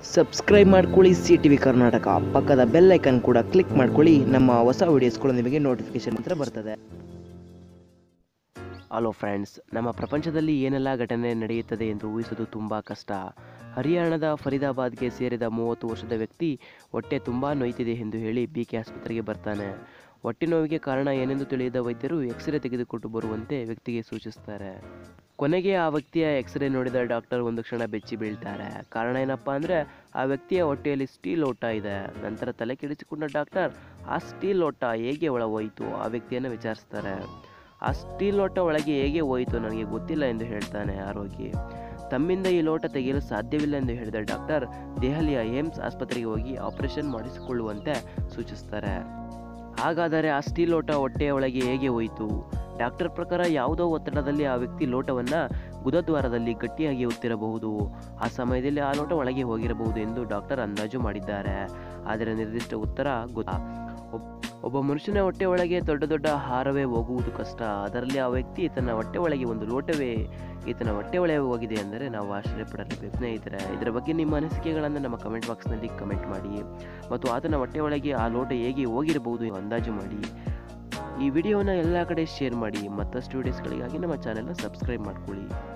subscribe ಮಾಡ್ಕೊಳ್ಳಿ C T V Karnataka ಪಕ್ಕದ bell icon ಕೂಡ ಕ್ಲಿಕ್ ಮಾಡ್ಕೊಳ್ಳಿ ನಮ್ಮ ಹೊಸ ವಿಡಿಯೋಸ್ಗಳು ನಿಮಗೆ ನೋಟಿಫಿಕೇಶನ್ ಹತ್ರ ಬರ್ತದೆ ಹಲೋ ಫ್ರೆಂಡ್ಸ್ ನಮ್ಮ ಪ್ರಪಂಚದಲ್ಲಿ ಏನೆಲ್ಲ ಘಟನೆ ನಡೆಯುತ್ತದೆ ಎಂದು ಊಹಿಸೋದು ತುಂಬ ಕಷ್ಟ ಹರಿಯಾಣದ ಫರೀದಾಬಾದ್ಗೆ ಸೇರಿದ ಮೂವತ್ತು ವರ್ಷದ ವ್ಯಕ್ತಿ ಹೊಟ್ಟೆ ತುಂಬ ನೋಯ್ತಿದೆ ಎಂದು ಹೇಳಿ ಬಿ ಕೆ ಆಸ್ಪತ್ರೆಗೆ ಬರ್ತಾನೆ ಹೊಟ್ಟೆ ನೋವಿಗೆ ಕಾರಣ ಏನೆಂದು ತಿಳಿಯದ ವೈದ್ಯರು ಎಕ್ಸ್ರೇ ತೆಗೆದುಕೊಟ್ಟು ಬರುವಂತೆ ವ್ಯಕ್ತಿಗೆ ಸೂಚಿಸ್ತಾರೆ ಕೊನೆಗೆ ಆ ವ್ಯಕ್ತಿಯ ಎಕ್ಸ್ರೇ ನೋಡಿದ ಡಾಕ್ಟರ್ ಒಂದು ಕ್ಷಣ ಬೆಚ್ಚಿ ಬೀಳ್ತಾರೆ ಕಾರಣ ಏನಪ್ಪ ಅಂದರೆ ಆ ವ್ಯಕ್ತಿಯ ಹೊಟ್ಟೆಯಲ್ಲಿ ಸ್ಟೀಲ್ ಓಟ ಇದೆ ನಂತರ ತಲೆ ಕೆಡಿಸಿಕೊಂಡ ಡಾಕ್ಟರ್ ಆ ಸ್ಟೀಲ್ ಓಟ ಹೇಗೆ ಒಳ ಹೋಯಿತು ಆ ವ್ಯಕ್ತಿಯನ್ನು ವಿಚಾರಿಸ್ತಾರೆ ಆ ಸ್ಟೀಲ್ ಲೋಟ ಒಳಗೆ ಹೇಗೆ ಹೋಯಿತು ನನಗೆ ಗೊತ್ತಿಲ್ಲ ಎಂದು ಹೇಳ್ತಾನೆ ಆರೋಗ್ಯ ತಮ್ಮಿಂದ ಈ ಲೋಟ ತೆಗೆಯಲು ಸಾಧ್ಯವಿಲ್ಲ ಎಂದು ಹೇಳಿದ ಡಾಕ್ಟರ್ ದೆಹಲಿಯ ಏಮ್ಸ್ ಆಸ್ಪತ್ರೆಗೆ ಹೋಗಿ ಆಪರೇಷನ್ ಮಾಡಿಸಿಕೊಳ್ಳುವಂತೆ ಸೂಚಿಸ್ತಾರೆ ಹಾಗಾದರೆ ಆ ಸ್ಟೀಲ್ ಲೋಟ ಹೊಟ್ಟೆಯ ಒಳಗೆ ಹೇಗೆ ಹೋಯಿತು ಡಾಕ್ಟರ್ ಪ್ರಕಾರ ಯಾವುದೋ ಒತ್ತಡದಲ್ಲಿ ಆ ವ್ಯಕ್ತಿ ಲೋಟವನ್ನು ಗುದದ್ವಾರದಲ್ಲಿ ಗಟ್ಟಿಯಾಗಿ ಒತ್ತಿರಬಹುದು ಆ ಸಮಯದಲ್ಲಿ ಆ ಲೋಟ ಒಳಗೆ ಹೋಗಿರಬಹುದು ಎಂದು ಡಾಕ್ಟರ್ ಅಂದಾಜು ಮಾಡಿದ್ದಾರೆ ಆದರೆ ನಿರ್ದಿಷ್ಟ ಉತ್ತರ ಗೊತ್ತಾ ಒಬ್- ಒಬ್ಬ ಮನುಷ್ಯನ ಹೊಟ್ಟೆ ಒಳಗೆ ದೊಡ್ಡ ದೊಡ್ಡ ಆಹಾರವೇ ಹೋಗುವುದು ಕಷ್ಟ ಅದರಲ್ಲಿ ಆ ವ್ಯಕ್ತಿ ತನ್ನ ಹೊಟ್ಟೆ ಒಳಗೆ ಒಂದು ಲೋಟವೇ ಈತನ ಹೊಟ್ಟೆ ಒಳಗೆ ಹೋಗಿದೆ ಅಂದರೆ ನಾವು ಆಶ್ಚರ್ಯಪಡಲೇಬೇಕು ಸ್ನೇಹಿತರೆ ಇದರ ಬಗ್ಗೆ ನಿಮ್ಮ ಅನಿಸಿಕೆಗಳನ್ನು ನಮ್ಮ ಕಮೆಂಟ್ ಬಾಕ್ಸ್ನಲ್ಲಿ ಕಮೆಂಟ್ ಮಾಡಿ ಮತ್ತು ಆತನ ಹೊಟ್ಟೆ ಒಳಗೆ ಆ ಲೋಟ ಹೇಗೆ ಹೋಗಿರಬಹುದು ಎಂದು ಅಂದಾಜು ಮಾಡಿ ಈ ವಿಡಿಯೋನ ಎಲ್ಲ ಕಡೆ ಶೇರ್ ಮಾಡಿ ಮತ್ತಷ್ಟು ವಿಡಿಯೋಸ್ಗಳಿಗಾಗಿ ನಮ್ಮ ಚಾನೆಲ್ನ ಸಬ್ಸ್ಕ್ರೈಬ್ ಮಾಡ್ಕೊಳ್ಳಿ